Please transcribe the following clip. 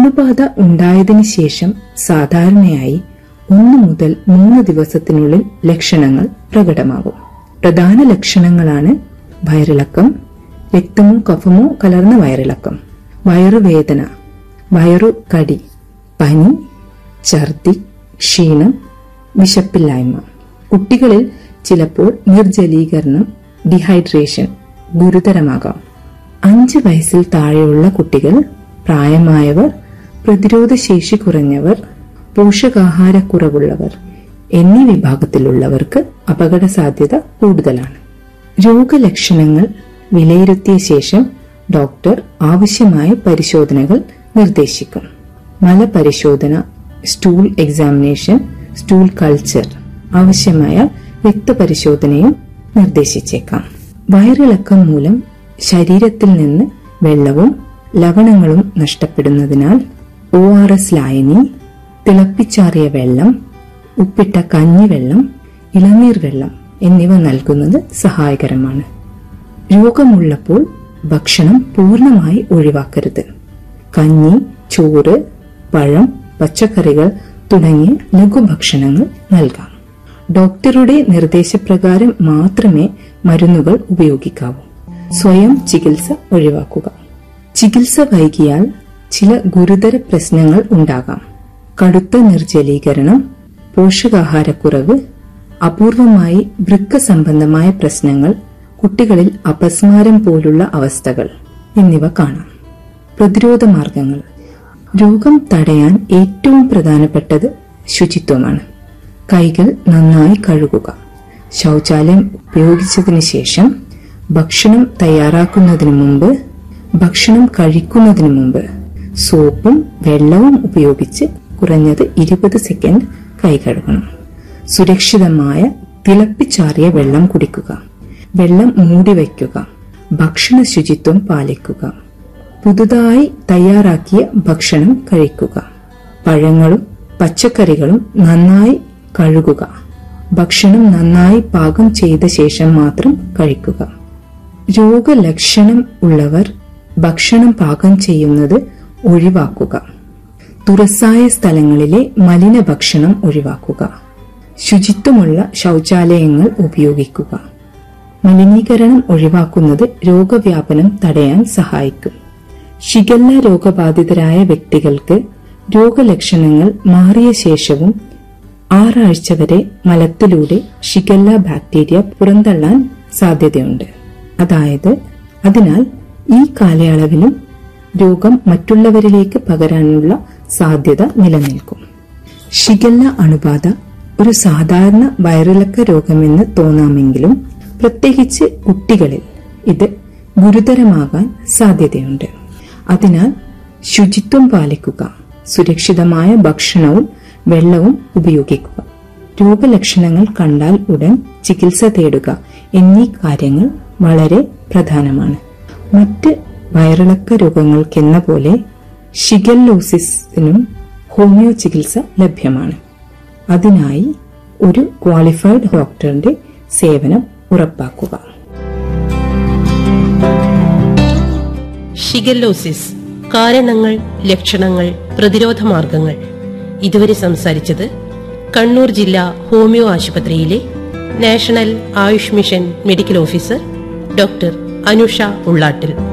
അണുബാധ ഉണ്ടായതിനു ശേഷം സാധാരണയായി ഒന്ന് മുതൽ മൂന്ന് ദിവസത്തിനുള്ളിൽ ലക്ഷണങ്ങൾ പ്രകടമാകും പ്രധാന ലക്ഷണങ്ങളാണ് വയറിളക്കം രക്തമോ കഫമോ കലർന്ന വയറിളക്കം വയറുവേദന വയറു കടി പനി ഛർദി ക്ഷീണം വിശപ്പില്ലായ്മ കുട്ടികളിൽ ചിലപ്പോൾ നിർജ്ജലീകരണം ഡിഹൈഡ്രേഷൻ ഗുരുതരമാകാം അഞ്ച് വയസ്സിൽ താഴെയുള്ള കുട്ടികൾ പ്രായമായവർ പ്രതിരോധശേഷി കുറഞ്ഞവർ പോഷകാഹാരക്കുറവുള്ളവർ എന്നീ വിഭാഗത്തിലുള്ളവർക്ക് അപകട സാധ്യത കൂടുതലാണ് രോഗലക്ഷണങ്ങൾ വിലയിരുത്തിയ ശേഷം ഡോക്ടർ ആവശ്യമായ പരിശോധനകൾ നിർദ്ദേശിക്കും മലപരിശോധന സ്റ്റൂൾ എക്സാമിനേഷൻ സ്റ്റൂൾ കൾച്ചർ ആവശ്യമായ രക്തപരിശോധനയും നിർദ്ദേശിച്ചേക്കാം വയറിളക്കം മൂലം ശരീരത്തിൽ നിന്ന് വെള്ളവും ലവണങ്ങളും നഷ്ടപ്പെടുന്നതിനാൽ ഒ ആർ എസ് ലായനി തിളപ്പിച്ചാറിയ വെള്ളം ഉപ്പിട്ട കഞ്ഞിവെള്ളം ഇളനീർ വെള്ളം എന്നിവ നൽകുന്നത് സഹായകരമാണ് രോഗമുള്ളപ്പോൾ ഭക്ഷണം പൂർണ്ണമായി ഒഴിവാക്കരുത് കഞ്ഞി ചോറ് പഴം പച്ചക്കറികൾ തുടങ്ങിയ ലഘുഭക്ഷണങ്ങൾ നൽകാം ഡോക്ടറുടെ നിർദ്ദേശപ്രകാരം മാത്രമേ മരുന്നുകൾ ഉപയോഗിക്കാവൂ സ്വയം ചികിത്സ ഒഴിവാക്കുക ചികിത്സ വൈകിയാൽ ചില ഗുരുതര പ്രശ്നങ്ങൾ ഉണ്ടാകാം കടുത്ത നിർജ്ജലീകരണം പോഷകാഹാരക്കുറവ് അപൂർവമായി വൃക്ക സംബന്ധമായ പ്രശ്നങ്ങൾ കുട്ടികളിൽ അപസ്മാരം പോലുള്ള അവസ്ഥകൾ എന്നിവ കാണാം പ്രതിരോധ മാർഗങ്ങൾ രോഗം തടയാൻ ഏറ്റവും പ്രധാനപ്പെട്ടത് ശുചിത്വമാണ് കൈകൾ നന്നായി കഴുകുക ശൗചാലയം ഉപയോഗിച്ചതിന് ശേഷം ഭക്ഷണം തയ്യാറാക്കുന്നതിന് മുമ്പ് ഭക്ഷണം കഴിക്കുന്നതിന് മുമ്പ് സോപ്പും വെള്ളവും ഉപയോഗിച്ച് കുറഞ്ഞത് ഇരുപത് സെക്കൻഡ് കൈ കഴുകണം സുരക്ഷിതമായ തിളപ്പിച്ചാറിയ വെള്ളം കുടിക്കുക വെള്ളം മൂടി വയ്ക്കുക ഭക്ഷണ ശുചിത്വം പാലിക്കുക പുതുതായി തയ്യാറാക്കിയ ഭക്ഷണം കഴിക്കുക പഴങ്ങളും പച്ചക്കറികളും നന്നായി കഴുകുക ഭക്ഷണം നന്നായി പാകം ചെയ്ത ശേഷം മാത്രം കഴിക്കുക രോഗലക്ഷണം ഉള്ളവർ ഭക്ഷണം പാകം ചെയ്യുന്നത് ഒഴിവാക്കുക തുറസായ സ്ഥലങ്ങളിലെ മലിന ഭക്ഷണം ഒഴിവാക്കുക ശുചിത്വമുള്ള ശൗചാലയങ്ങൾ ഉപയോഗിക്കുക മലിനീകരണം ഒഴിവാക്കുന്നത് രോഗവ്യാപനം തടയാൻ സഹായിക്കും ഷിഗല്ല രോഗബാധിതരായ വ്യക്തികൾക്ക് രോഗലക്ഷണങ്ങൾ മാറിയ ശേഷവും ആറാഴ്ച വരെ മലത്തിലൂടെ ഷിഗല്ല ബാക്ടീരിയ പുറന്തള്ളാൻ സാധ്യതയുണ്ട് അതായത് അതിനാൽ ഈ കാലയളവിലും രോഗം മറ്റുള്ളവരിലേക്ക് പകരാനുള്ള സാധ്യത നിലനിൽക്കും ഷിഗല്ല അണുബാധ ഒരു സാധാരണ വയറിളക്ക രോഗമെന്ന് തോന്നാമെങ്കിലും പ്രത്യേകിച്ച് കുട്ടികളിൽ ഇത് ഗുരുതരമാകാൻ സാധ്യതയുണ്ട് അതിനാൽ ശുചിത്വം പാലിക്കുക സുരക്ഷിതമായ ഭക്ഷണവും വെള്ളവും ഉപയോഗിക്കുക രോഗലക്ഷണങ്ങൾ കണ്ടാൽ ഉടൻ ചികിത്സ തേടുക എന്നീ കാര്യങ്ങൾ വളരെ പ്രധാനമാണ് മറ്റ് വയറിളക്ക രോഗങ്ങൾക്കെന്ന പോലെ ഷിഗല്ലോസിസിനും ഹോമിയോ ചികിത്സ ലഭ്യമാണ് അതിനായി ഒരു ക്വാളിഫൈഡ് ഡോക്ടറിന്റെ സേവനം ഉറപ്പാക്കുക ഷിഗല്ലോസിസ് കാരണങ്ങൾ ലക്ഷണങ്ങൾ പ്രതിരോധ മാർഗങ്ങൾ ഇതുവരെ സംസാരിച്ചത് കണ്ണൂർ ജില്ലാ ഹോമിയോ ആശുപത്രിയിലെ national Ayush mission medical officer doctor Anusha ഉള്ളാട്ടിൽ